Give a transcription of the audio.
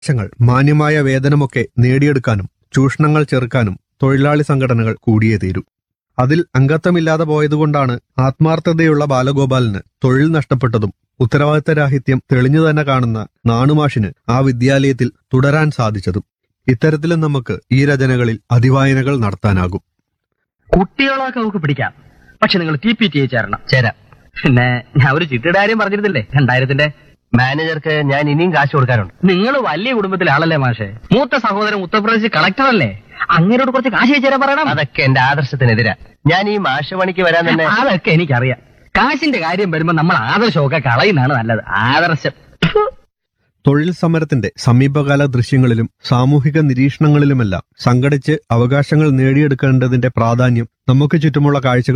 ങ്ങൾ മാന്യമായ വേതനമൊക്കെ നേടിയെടുക്കാനും ചൂഷണങ്ങൾ ചെറുക്കാനും തൊഴിലാളി സംഘടനകൾ കൂടിയേ തീരൂ അതിൽ അംഗത്വമില്ലാതെ പോയതുകൊണ്ടാണ് ആത്മാർത്ഥതയുള്ള ബാലഗോപാലിന് തൊഴിൽ നഷ്ടപ്പെട്ടതും ഉത്തരവാദിത്തരാഹിത്യം തെളിഞ്ഞു തന്നെ കാണുന്ന നാണുമാഷിന് ആ വിദ്യാലയത്തിൽ തുടരാൻ സാധിച്ചതും ഇത്തരത്തിലും നമുക്ക് ഈ രചനകളിൽ അതിവായനകൾ നടത്താനാകും കുട്ടികളൊക്കെ നമുക്ക് പിടിക്കാം പക്ഷെ നിങ്ങൾ ടി പി ടി ചേരണം ചേരാം പിന്നെ ഞാൻ ഒരു ചിട്ടിയുടെ കാര്യം പറഞ്ഞിരുന്നില്ലേ രണ്ടായിരത്തിന്റെ മാനേജർക്ക് ഞാൻ ഇനിയും കാശ് കൊടുക്കാനുണ്ട് നിങ്ങൾ വലിയ കുടുംബത്തിലെ ആളല്ലേ മാഷെ മൂത്ത സഹോദരൻ ഉത്തർപ്രദേശ് കളക്ടർ അല്ലേ അങ്ങനോട് കുറച്ച് കാശ് ചേരാൻ പറയണം അതൊക്കെ എന്റെ ആദർശത്തിനെതിരാ ഞാൻ ഈ മാഷപണിക്ക് വരാൻ തന്നെ അതൊക്കെ എനിക്കറിയാം കാശിന്റെ കാര്യം വരുമ്പോ നമ്മൾ ആദർശമൊക്കെ കളയുന്നതാണ് നല്ലത് ആദർശം തൊഴിൽ സമരത്തിന്റെ സമീപകാല ദൃശ്യങ്ങളിലും സാമൂഹിക നിരീക്ഷണങ്ങളിലുമെല്ലാം സംഘടിച്ച് അവകാശങ്ങൾ നേടിയെടുക്കേണ്ടതിന്റെ പ്രാധാന്യം നമുക്ക് ചുറ്റുമുള്ള കാഴ്ചകൾ